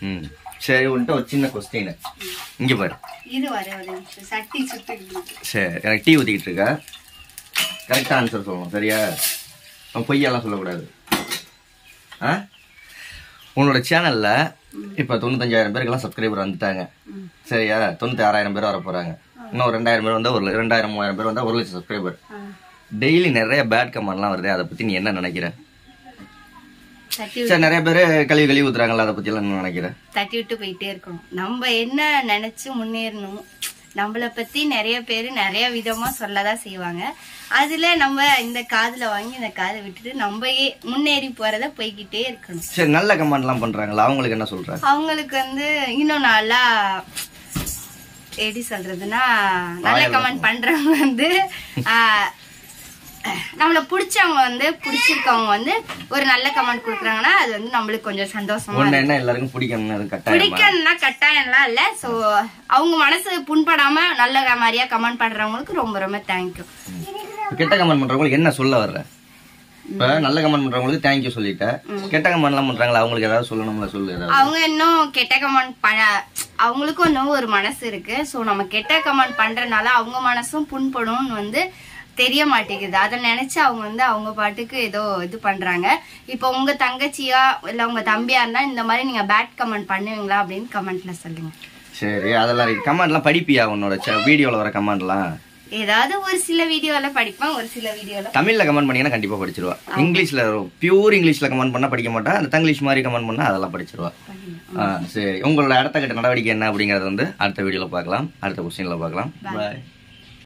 ம் சரி உன்கிட்ட ஒரு சின்ன கொஸ்டின் இங்க பாரு இது வர ஒரு நிமிஷம் சட்டி சுட்டுக்கிட்டு இருக்கு. சரி எனக்கு டீ ஊற்றிக்கிட்டு இருக்க கரெக்டாக ஆன்சர் சொல்லணும் சரியா அவன் பொய்யெல்லாம் சொல்லக்கூடாது ஆ உன்னோட சேனலில் இப்போ தொண்ணூத்தஞ்சாயிரம் பேருக்கெல்லாம் சப்ஸ்கிரைபர் வந்துட்டாங்க சரியா தொண்ணூற்றி ஆறாயிரம் பேர் வர போகிறாங்க இன்னும் ஒரு ரெண்டாயிரம் பேர் வந்தால் ஒரு ல- ரெண்டாயிரம் மூவாயிரம் பேர் வந்தால் ஒரு லட்சம் சப்ஸ்கிரைபர் ஆ. டெய்லி நிறைய பேட் கமெண்ட்லாம் வருது அதை பற்றி நீ என்ன நினைக்கிற தட்டி சரி நிறைய பேர் கழுவி கழுவி ஊத்துறாங்கல்ல அதை பற்றியெல்லாம் என்ன நினைக்கிற தட்டி விட்டு போயிட்டே இருக்கணும் நம்ம என்ன நினைச்சு முன்னேறணும் நம்மளை பத்தி நிறைய பேர் நிறைய விதமா சொல்லதான் செய்வாங்க அதுல நம்ம இந்த காதுல வாங்கி இந்த காதை விட்டுட்டு நம்ம ஏ- முன்னேறி போறத போய்கிட்டே இருக்கணும் சரி நல்ல கமெண்ட்லாம் பண்ணுறாங்களா அவங்களுக்கு என்ன சொல்கிற அவங்களுக்கு வந்து இன்னும் நல்லா எப்படி சொல்றதுன்னா நல்ல கமெண்ட் பண்றவங்க வந்து ஆஹ், நம்மள பிடிச்சவங்க வந்து பிடிச்சிருக்கவங்க வந்து ஒரு நல்ல கமெண்ட் கொடுக்குறாங்கன்னா அது வந்து நம்மளுக்கு கொஞ்சம் சந்தோஷமா ஒன்று என்ன எல்லாருக்கும் பிடிக்கணும்னு அது கட்டாயமா பிடிக்கணும்னா கட்டாயம்லாம் இல்ல சோ அவங்க மனசு புண்படாம நல்ல மாதிரியா கமெண்ட் பண்றவங்களுக்கு ரொம்ப ரொம்ப தேங்க்யூ இப்ப கெட்ட கமெண்ட் பண்றவங்களுக்கு என்ன சொல்ல வர்ற இப்ப நல்ல கமெண்ட் பண்றவங்களுக்கு தேங்க்யூ சொல்லிட்டேன் கெட்ட கமெண்ட்லாம் பண்றாங்களா அவங்களுக்கு ஏதாவது சொல்லணும்ல சொல்லு ஏதாவது அவங்க இன்னும் கெட்ட கமெண்ட் ப அவங்களுக்கும் இன்னும் ஒரு மனசு இருக்கு சோ நம்ம கெட்ட கமெண்ட் பண்றதுனால அவங்க மனசும் புண்படும்னு வந்து தெரிய மாட்டேங்குது அதை நினைச்சு அவங்க வந்து அவங்க பாட்டுக்கு ஏதோ இது பண்றாங்க இப்போ உங்க தங்கச்சியா இல்ல உங்க தம்பியா இருந்தா இந்த மாதிரி நீங்க பேட் கமெண்ட் பண்ணுவீங்களா அப்படின்னு கமெண்ட்ல சொல்லுங்க சரி அதெல்லாம் இருக்கு கமெண்ட்லாம் படிப்பியா உன்னோட வீடியோல வர கமெண்ட்லாம் ஏதாவது ஒரு சில வீடியோல படிப்பேன் ஒரு சில வீடியோல தமிழ்ல கமெண்ட் பண்ணீங்கன்னா கண்டிப்பா படிச்சிருவா இங்கிலீஷ்ல பியூர் இங்கிலீஷ்ல கமெண்ட் பண்ணா படிக்க மாட்டா அந்த தங்கிலீஷ் மாதிரி கமெண்ட் பண்ணா அதெல்லாம் படிச்சிருவா ஆ, சரி உங்களோட அடுத்த கட்ட நடவடிக்கை என்ன அப்படிங்கறது வந்து அடுத்த வீடியோல பார்க்கலாம் அடுத்த கொஸ்டின்ல பார்க்கலாம் பாய்